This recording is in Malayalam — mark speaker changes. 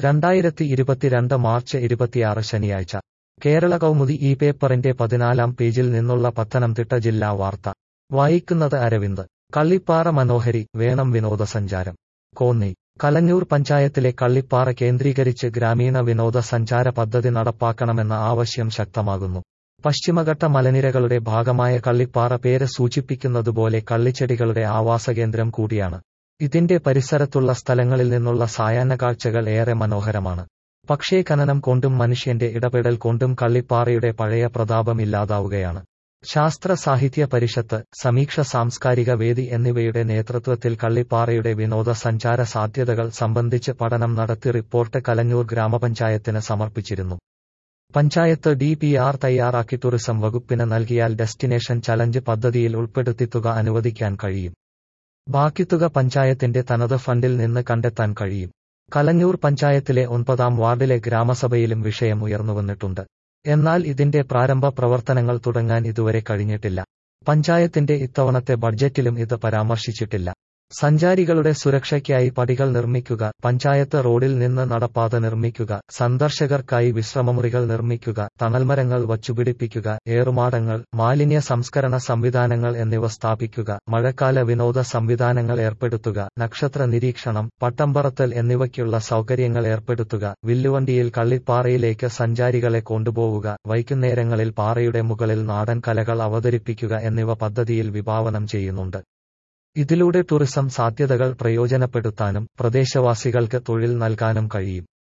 Speaker 1: രണ്ടായിരത്തി ഇരുപത്തിരണ്ട് മാർച്ച് ഇരുപത്തിയാറ് ശനിയാഴ്ച കേരള കൗമുദി ഈ പേപ്പറിന്റെ പതിനാലാം പേജിൽ നിന്നുള്ള പത്തനംതിട്ട ജില്ലാ വാർത്ത വായിക്കുന്നത് അരവിന്ദ് കള്ളിപ്പാറ മനോഹരി വേണം വിനോദസഞ്ചാരം കോന്നി കലഞ്ഞൂർ പഞ്ചായത്തിലെ കള്ളിപ്പാറ കേന്ദ്രീകരിച്ച് ഗ്രാമീണ വിനോദസഞ്ചാര പദ്ധതി നടപ്പാക്കണമെന്ന ആവശ്യം ശക്തമാകുന്നു പശ്ചിമഘട്ട മലനിരകളുടെ ഭാഗമായ കള്ളിപ്പാറ പേര് സൂചിപ്പിക്കുന്നതുപോലെ കള്ളിച്ചെടികളുടെ ആവാസകേന്ദ്രം കൂടിയാണ് ഇതിന്റെ പരിസരത്തുള്ള സ്ഥലങ്ങളിൽ നിന്നുള്ള സായാഹ്ന കാഴ്ചകൾ ഏറെ മനോഹരമാണ് പക്ഷേ ഖനനം കൊണ്ടും മനുഷ്യന്റെ ഇടപെടൽ കൊണ്ടും കള്ളിപ്പാറയുടെ പഴയ പ്രതാപം ഇല്ലാതാവുകയാണ് ശാസ്ത്ര സാഹിത്യ പരിഷത്ത് സമീക്ഷ സാംസ്കാരിക വേദി എന്നിവയുടെ നേതൃത്വത്തിൽ കള്ളിപ്പാറയുടെ വിനോദസഞ്ചാര സാധ്യതകൾ സംബന്ധിച്ച് പഠനം നടത്തി റിപ്പോർട്ട് കലഞ്ഞൂർ ഗ്രാമപഞ്ചായത്തിന് സമർപ്പിച്ചിരുന്നു പഞ്ചായത്ത് ഡി പി ആർ തയ്യാറാക്കി ടൂറിസം വകുപ്പിന് നൽകിയാൽ ഡെസ്റ്റിനേഷൻ ചലഞ്ച് പദ്ധതിയിൽ ഉൾപ്പെടുത്തി തുക അനുവദിക്കാൻ കഴിയും ബാക്കി തുക പഞ്ചായത്തിന്റെ തനത് ഫണ്ടിൽ നിന്ന് കണ്ടെത്താൻ കഴിയും കലഞ്ഞൂർ പഞ്ചായത്തിലെ ഒൻപതാം വാർഡിലെ ഗ്രാമസഭയിലും വിഷയം ഉയർന്നുവന്നിട്ടുണ്ട് എന്നാൽ ഇതിന്റെ പ്രാരംഭ പ്രവർത്തനങ്ങൾ തുടങ്ങാൻ ഇതുവരെ കഴിഞ്ഞിട്ടില്ല പഞ്ചായത്തിന്റെ ഇത്തവണത്തെ ബഡ്ജറ്റിലും ഇത് പരാമർശിച്ചിട്ടില്ല സഞ്ചാരികളുടെ സുരക്ഷയ്ക്കായി പടികൾ നിർമ്മിക്കുക പഞ്ചായത്ത് റോഡിൽ നിന്ന് നടപ്പാത നിർമ്മിക്കുക സന്ദർശകർക്കായി വിശ്രമമുറികൾ നിർമ്മിക്കുക തണൽമരങ്ങൾ വച്ചുപിടിപ്പിക്കുക ഏറുമാടങ്ങൾ മാലിന്യ സംസ്കരണ സംവിധാനങ്ങൾ എന്നിവ സ്ഥാപിക്കുക മഴക്കാല വിനോദ സംവിധാനങ്ങൾ ഏർപ്പെടുത്തുക നക്ഷത്ര നിരീക്ഷണം പട്ടംപറത്തൽ എന്നിവയ്ക്കുള്ള സൗകര്യങ്ങൾ ഏർപ്പെടുത്തുക വില്ലുവണ്ടിയിൽ കള്ളിപ്പാറയിലേക്ക് സഞ്ചാരികളെ കൊണ്ടുപോവുക വൈകുന്നേരങ്ങളിൽ പാറയുടെ മുകളിൽ നാടൻ കലകൾ അവതരിപ്പിക്കുക എന്നിവ പദ്ധതിയിൽ വിഭാവനം ചെയ്യുന്നുണ്ട് ഇതിലൂടെ ടൂറിസം സാധ്യതകൾ പ്രയോജനപ്പെടുത്താനും പ്രദേശവാസികൾക്ക് തൊഴിൽ നൽകാനും കഴിയും